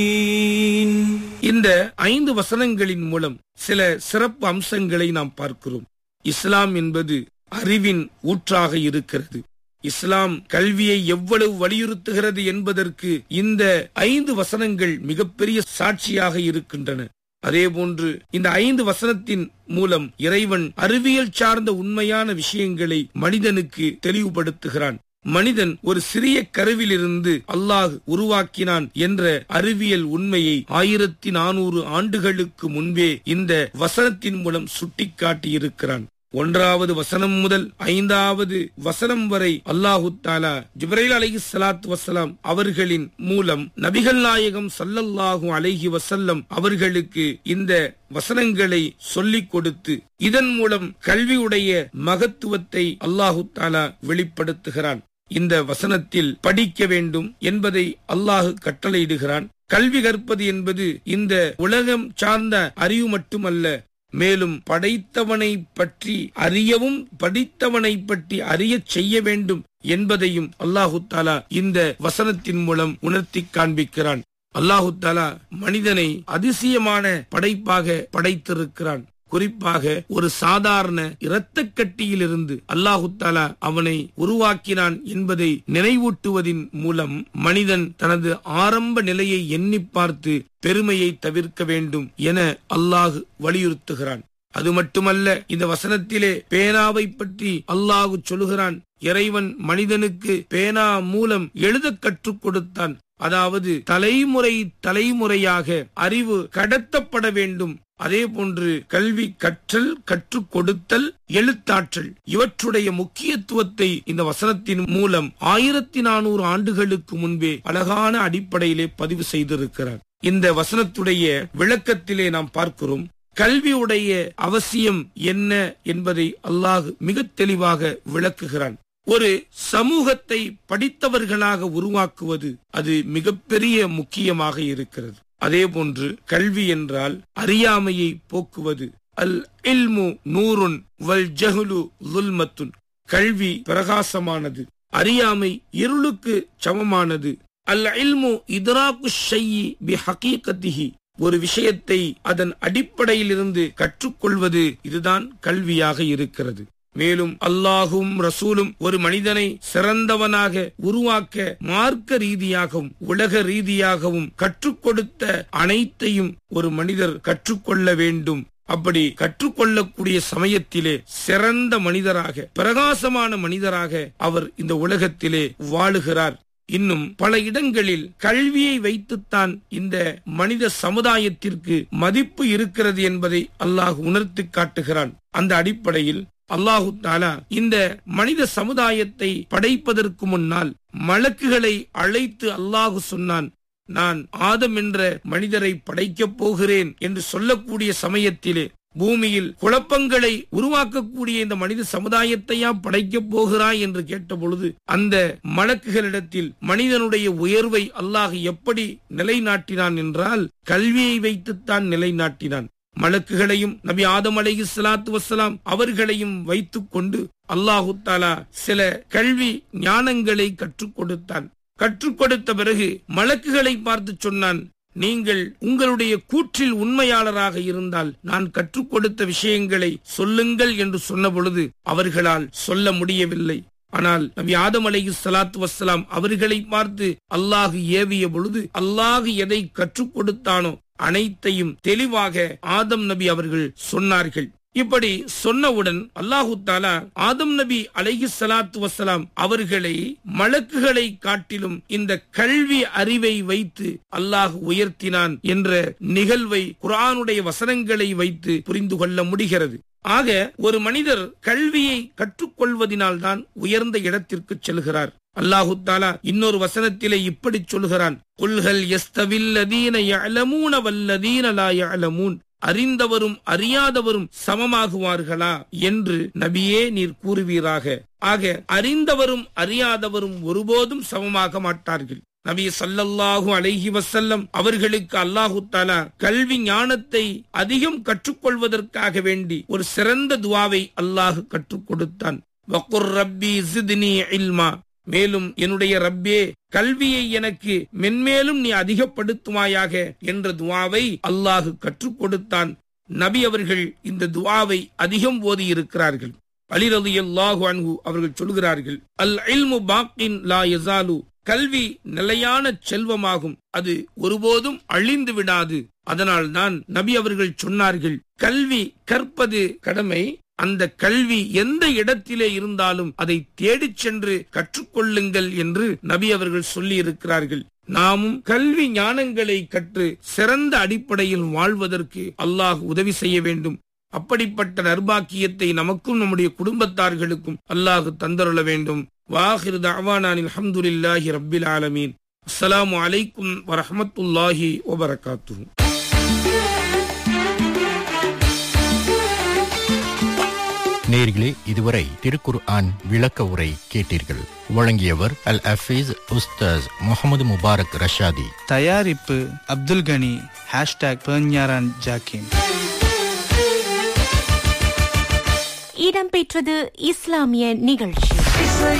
இந்த ஐந்து வசனங்களின் மூலம் சில சிறப்பு அம்சங்களை நாம் பார்க்கிறோம் இஸ்லாம் என்பது அறிவின் ஊற்றாக இருக்கிறது இஸ்லாம் கல்வியை எவ்வளவு வலியுறுத்துகிறது என்பதற்கு இந்த ஐந்து வசனங்கள் மிகப்பெரிய சாட்சியாக இருக்கின்றன அதேபோன்று இந்த ஐந்து வசனத்தின் மூலம் இறைவன் அறிவியல் சார்ந்த உண்மையான விஷயங்களை மனிதனுக்கு தெளிவுபடுத்துகிறான் மனிதன் ஒரு சிறிய கருவிலிருந்து அல்லாஹ் உருவாக்கினான் என்ற அறிவியல் உண்மையை ஆயிரத்தி நானூறு ஆண்டுகளுக்கு முன்பே இந்த வசனத்தின் மூலம் சுட்டிக்காட்டி இருக்கிறான் ஒன்றாவது வசனம் முதல் ஐந்தாவது வசனம் வரை அல்லாஹு தாலா ஜிப்ரைல் அலஹி சலாத் வசலாம் அவர்களின் மூலம் நபிகள் நாயகம் சல்லல்லாஹு அலைஹி வசல்லம் அவர்களுக்கு இந்த வசனங்களை சொல்லிக் கொடுத்து இதன் மூலம் கல்வியுடைய மகத்துவத்தை அல்லாஹு தாலா வெளிப்படுத்துகிறான் இந்த வசனத்தில் படிக்க வேண்டும் என்பதை அல்லாஹு கட்டளையிடுகிறான் கல்வி கற்பது என்பது இந்த உலகம் சார்ந்த அறிவு மட்டுமல்ல மேலும் படைத்தவனை பற்றி அறியவும் படித்தவனை பற்றி அறிய செய்ய வேண்டும் என்பதையும் அல்லாஹு தாலா இந்த வசனத்தின் மூலம் உணர்த்தி காண்பிக்கிறான் அல்லாஹு தாலா மனிதனை அதிசயமான படைப்பாக படைத்திருக்கிறான் குறிப்பாக ஒரு சாதாரண இரத்த கட்டியிலிருந்து அல்லாஹு தாலா அவனை உருவாக்கினான் என்பதை நினைவூட்டுவதின் மூலம் மனிதன் தனது ஆரம்ப நிலையை எண்ணி பார்த்து பெருமையை தவிர்க்க வேண்டும் என அல்லாஹ் வலியுறுத்துகிறான் அது மட்டுமல்ல இந்த வசனத்திலே பேனாவை பற்றி அல்லாஹு சொல்லுகிறான் இறைவன் மனிதனுக்கு பேனா மூலம் எழுத கற்றுக் கொடுத்தான் அதாவது தலைமுறை தலைமுறையாக அறிவு கடத்தப்பட வேண்டும் அதே போன்று கல்வி கற்றல் கற்றுக் கொடுத்தல் எழுத்தாற்றல் இவற்றுடைய முக்கியத்துவத்தை இந்த வசனத்தின் மூலம் ஆயிரத்தி நானூறு ஆண்டுகளுக்கு முன்பே அழகான அடிப்படையிலே பதிவு செய்திருக்கிறார் இந்த வசனத்துடைய விளக்கத்திலே நாம் பார்க்கிறோம் கல்வியுடைய அவசியம் என்ன என்பதை அல்லாஹ் மிக தெளிவாக விளக்குகிறான் ஒரு சமூகத்தை படித்தவர்களாக உருவாக்குவது அது மிகப்பெரிய முக்கியமாக இருக்கிறது அதே போன்று கல்வி என்றால் அறியாமையை போக்குவது அல் இல்மு நூறுன் வல் ஜஹுலு லுல்மத்துன் கல்வி பிரகாசமானது அறியாமை இருளுக்கு சமமானது அல் இல்மு இதராக்கு ஷையி பி ஹகீகத்திஹி ஒரு விஷயத்தை அதன் அடிப்படையிலிருந்து கற்றுக்கொள்வது இதுதான் கல்வியாக இருக்கிறது மேலும் அல்லாஹும் ரசூலும் ஒரு மனிதனை சிறந்தவனாக உருவாக்க மார்க்க ரீதியாகவும் உலக ரீதியாகவும் கற்றுக் கொடுத்த அனைத்தையும் ஒரு மனிதர் கற்றுக்கொள்ள வேண்டும் அப்படி கற்றுக்கொள்ளக்கூடிய சமயத்திலே சிறந்த மனிதராக பிரகாசமான மனிதராக அவர் இந்த உலகத்திலே வாழுகிறார் இன்னும் பல இடங்களில் கல்வியை வைத்துத்தான் இந்த மனித சமுதாயத்திற்கு மதிப்பு இருக்கிறது என்பதை அல்லாஹ் உணர்த்தி காட்டுகிறான் அந்த அடிப்படையில் அல்லாஹு தாலா இந்த மனித சமுதாயத்தை படைப்பதற்கு முன்னால் மலக்குகளை அழைத்து அல்லாஹு சொன்னான் நான் ஆதம் என்ற மனிதரை படைக்கப் போகிறேன் என்று சொல்லக்கூடிய சமயத்திலே பூமியில் குழப்பங்களை உருவாக்கக்கூடிய இந்த மனித சமுதாயத்தையா படைக்கப் போகிறாய் என்று கேட்டபொழுது அந்த மலக்குகளிடத்தில் மனிதனுடைய உயர்வை அல்லாஹ் எப்படி நிலைநாட்டினான் என்றால் கல்வியை வைத்துத்தான் நிலைநாட்டினான் மலக்குகளையும் நபி ஆதம் அலைஹி சலாத்து வசலாம் அவர்களையும் வைத்துக் கொண்டு அல்லாஹு தாலா சில கல்வி ஞானங்களை கற்றுக் கொடுத்தான் கற்றுக் கொடுத்த பிறகு மலக்குகளை பார்த்து சொன்னான் நீங்கள் உங்களுடைய கூற்றில் உண்மையாளராக இருந்தால் நான் கற்றுக் கொடுத்த விஷயங்களை சொல்லுங்கள் என்று சொன்ன பொழுது அவர்களால் சொல்ல முடியவில்லை ஆனால் நபி ஆதம் அலைஹி சலாத்து வசலாம் அவர்களை பார்த்து அல்லாஹு ஏவிய பொழுது அல்லாஹு எதை கற்றுக் கொடுத்தானோ அனைத்தையும் தெளிவாக ஆதம் நபி அவர்கள் சொன்னார்கள் இப்படி சொன்னவுடன் அல்லாஹு தாலா ஆதம் நபி அலைஹி சலாத்து வசலாம் அவர்களை மலக்குகளை காட்டிலும் இந்த கல்வி அறிவை வைத்து அல்லாஹ் உயர்த்தினான் என்ற நிகழ்வை குரானுடைய வசனங்களை வைத்து புரிந்து கொள்ள முடிகிறது ஆக ஒரு மனிதர் கல்வியை கற்றுக்கொள்வதனால்தான் உயர்ந்த இடத்திற்கு செல்கிறார் அல்லாஹு தாலா இன்னொரு வசனத்திலே இப்படி சொல்கிறான் குல்ஹல் எஸ்தவில்லதீன யஅலமூன வல்லதீன லா யஅலமூன் அறிந்தவரும் அறியாதவரும் சமமாகுவார்களா என்று நபியே நீர் கூறுவீராக ஆக அறிந்தவரும் அறியாதவரும் ஒருபோதும் சமமாக மாட்டார்கள் நபி சல்லல்லாஹு அலைஹி வசல்லம் அவர்களுக்கு அல்லாஹு தாலா கல்வி ஞானத்தை அதிகம் கற்றுக்கொள்வதற்காக வேண்டி ஒரு சிறந்த துவாவை அல்லாஹ் கற்றுக் கொடுத்தான் வக்குர் ரப்பி ஜித்னி இல்மா மேலும் என்னுடைய ரப்பே கல்வியை எனக்கு மென்மேலும் நீ அதிகப்படுத்துவாயாக என்ற துவாவை அல்லாஹு கற்றுக் கொடுத்தான் நபி அவர்கள் இந்த துவாவை அதிகம் ஓதி இருக்கிறார்கள் அலிரது அல்லாஹு அன்ஹு அவர்கள் சொல்கிறார்கள் அல் இல்மு பாக்கின் லா யசாலு கல்வி நிலையான செல்வமாகும் அது ஒருபோதும் அழிந்து விடாது அதனால் தான் நபி அவர்கள் சொன்னார்கள் கல்வி கற்பது கடமை அந்த கல்வி எந்த இடத்திலே இருந்தாலும் அதை தேடிச் சென்று கற்றுக்கொள்ளுங்கள் என்று நபி அவர்கள் சொல்லி இருக்கிறார்கள் நாமும் கல்வி ஞானங்களை கற்று சிறந்த அடிப்படையில் வாழ்வதற்கு அல்லாஹ் உதவி செய்ய வேண்டும் அப்படிப்பட்ட நர்பாக்கியத்தை நமக்கும் நம்முடைய குடும்பத்தார்களுக்கும் அல்லாஹ் தந்தருள வேண்டும் வாஹிர் தவானானில் அஹமதுல்லாஹி ரப்பில் ஆலமீன் அஸ்ஸலாமு அலைக்கும் வரஹமத்துல்லாஹி வபரகாத்துஹு நேர்களே இதுவரை திருக்குர் ஆன் விளக்க உரை கேட்டீர்கள் வழங்கியவர் அல் அஃபீஸ் உஸ்தாஸ் முகமது முபாரக் ரஷாதி தயாரிப்பு அப்துல் கனி ஹேஷ்டாக் பெர்ஞாரான் ஜாக்கிம் இடம்பெற்றது இஸ்லாமிய நிகழ்ச்சி